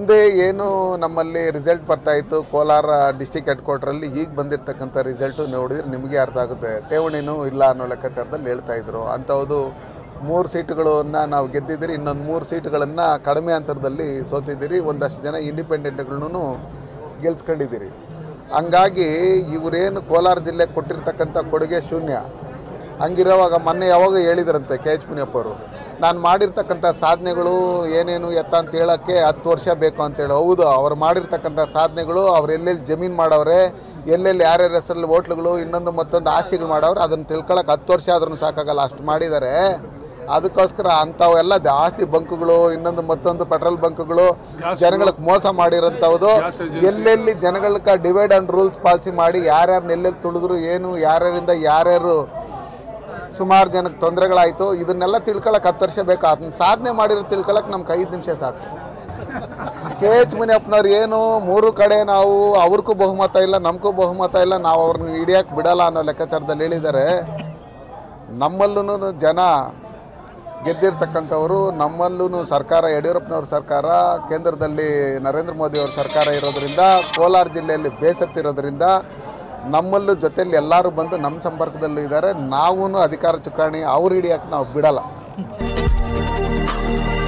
ಹಿಂದೆ ಏನು ನಮ್ಮಲ್ಲಿ ರಿಸಲ್ಟ್ ಬರ್ತಾ ಇತ್ತು ಕೋಲಾರ ಡಿಸ್ಟಿಕ್ ಹೆಡ್ ಕ್ವಾರ್ಟ್ರಲ್ಲಿ ಈಗ ಬಂದಿರತಕ್ಕಂಥ ರಿಸಲ್ಟು ನೋಡಿದ್ರೆ ನಿಮಗೆ ಅರ್ಥ ಆಗುತ್ತೆ ಠೇವಣಿನೂ ಇಲ್ಲ ಅನ್ನೋ ಲೆಕ್ಕಾಚಾರದಲ್ಲಿ ಹೇಳ್ತಾ ಇದ್ರು ಅಂಥದ್ದು ಮೂರು ಸೀಟುಗಳನ್ನ ನಾವು ಗೆದ್ದಿದ್ದೀರಿ ಇನ್ನೊಂದು ಮೂರು ಸೀಟುಗಳನ್ನು ಕಡಿಮೆ ಅಂತರದಲ್ಲಿ ಸೋತಿದ್ದೀರಿ ಒಂದಷ್ಟು ಜನ ಇಂಡಿಪೆಂಡೆಂಟ್ಗಳನ್ನು ಗೆಲ್ಸ್ಕೊಂಡಿದ್ದೀರಿ ಹಂಗಾಗಿ ಇವರೇನು ಕೋಲಾರ ಜಿಲ್ಲೆ ಕೊಟ್ಟಿರ್ತಕ್ಕಂಥ ಕೊಡುಗೆ ಶೂನ್ಯ ಹಂಗಿರೋವಾಗ ಮೊನ್ನೆ ಯಾವಾಗ ಹೇಳಿದ್ರಂತೆ ಕೆ ಎಚ್ ಮುನಿಯಪ್ಪ ಅವರು ನಾನು ಮಾಡಿರ್ತಕ್ಕಂಥ ಸಾಧನೆಗಳು ಏನೇನು ಎತ್ತ ಅಂತ ಹೇಳೋಕ್ಕೆ ಹತ್ತು ವರ್ಷ ಬೇಕು ಅಂತೇಳಿ ಹೌದು ಅವ್ರು ಮಾಡಿರ್ತಕ್ಕಂಥ ಸಾಧನೆಗಳು ಅವ್ರು ಎಲ್ಲೆಲ್ಲಿ ಜಮೀನು ಮಾಡವ್ರೆ ಎಲ್ಲೆಲ್ಲಿ ಯಾರ್ಯಾರ ಹೆಸರಲ್ಲಿ ಹೋಟ್ಲುಗಳು ಇನ್ನೊಂದು ಮತ್ತೊಂದು ಆಸ್ತಿಗಳು ಮಾಡವ್ರೆ ಅದನ್ನು ತಿಳ್ಕೊಳಕ್ಕೆ ಹತ್ತು ವರ್ಷ ಆದ್ರೂ ಸಾಕಾಗಲ್ಲ ಅಷ್ಟು ಮಾಡಿದ್ದಾರೆ ಅದಕ್ಕೋಸ್ಕರ ಅಂಥವೆಲ್ಲ ಜಾಸ್ತಿ ಬಂಕ್ಗಳು ಇನ್ನೊಂದು ಮತ್ತೊಂದು ಪೆಟ್ರೋಲ್ ಬಂಕ್ಗಳು ಜನಗಳಿಗೆ ಮೋಸ ಮಾಡಿರೋಂಥದ್ದು ಎಲ್ಲೆಲ್ಲಿ ಜನಗಳಿಗೆ ಡಿವೈಡ್ ಆ್ಯಂಡ್ ರೂಲ್ಸ್ ಪಾಲಿಸಿ ಮಾಡಿ ಯಾರ್ಯಾರನ್ನ ಎಲ್ಲೆಲ್ಲಿ ತುಳಿದ್ರು ಏನು ಯಾರ್ಯಾರಿಂದ ಯಾರ್ಯಾರು ಸುಮಾರು ಜನಕ್ಕೆ ತೊಂದರೆಗಳಾಯಿತು ಇದನ್ನೆಲ್ಲ ತಿಳ್ಕೊಳಕ್ಕೆ ಹತ್ತು ವರ್ಷ ಬೇಕು ಅದನ್ನ ಸಾಧನೆ ಮಾಡಿರೋ ತಿಳ್ಕೊಳಕ್ಕೆ ನಮ್ಗೆ ಐದು ನಿಮಿಷ ಸಾಕು ಕೆ ಎಚ್ ಮುನಿಯಪ್ಪನವ್ರು ಏನು ಮೂರು ಕಡೆ ನಾವು ಅವ್ರಿಗೂ ಬಹುಮತ ಇಲ್ಲ ನಮಗೂ ಬಹುಮತ ಇಲ್ಲ ನಾವು ಅವ್ರನ್ನ ಹಿಡಿಯಕ್ಕೆ ಬಿಡಲ್ಲ ಅನ್ನೋ ಲೆಕ್ಕಾಚಾರದಲ್ಲಿ ಹೇಳಿದ್ದಾರೆ ನಮ್ಮಲ್ಲೂ ಜನ ಗೆದ್ದಿರ್ತಕ್ಕಂಥವರು ನಮ್ಮಲ್ಲೂ ಸರ್ಕಾರ ಯಡಿಯೂರಪ್ಪನವ್ರ ಸರ್ಕಾರ ಕೇಂದ್ರದಲ್ಲಿ ನರೇಂದ್ರ ಮೋದಿ ಅವ್ರ ಸರ್ಕಾರ ಇರೋದ್ರಿಂದ ಕೋಲಾರ ಜಿಲ್ಲೆಯಲ್ಲಿ ಬೇಸತ್ತಿರೋದ್ರಿಂದ ನಮ್ಮಲ್ಲೂ ಜೊತೆಯಲ್ಲಿ ಎಲ್ಲರೂ ಬಂದು ನಮ್ಮ ಸಂಪರ್ಕದಲ್ಲೂ ಇದ್ದಾರೆ ನಾವೂ ಅಧಿಕಾರ ಚುಕ್ಕಾಣಿ ಅವ್ರು ಹಿಡಿಯೋಕ್ಕೆ ನಾವು ಬಿಡಲ್ಲ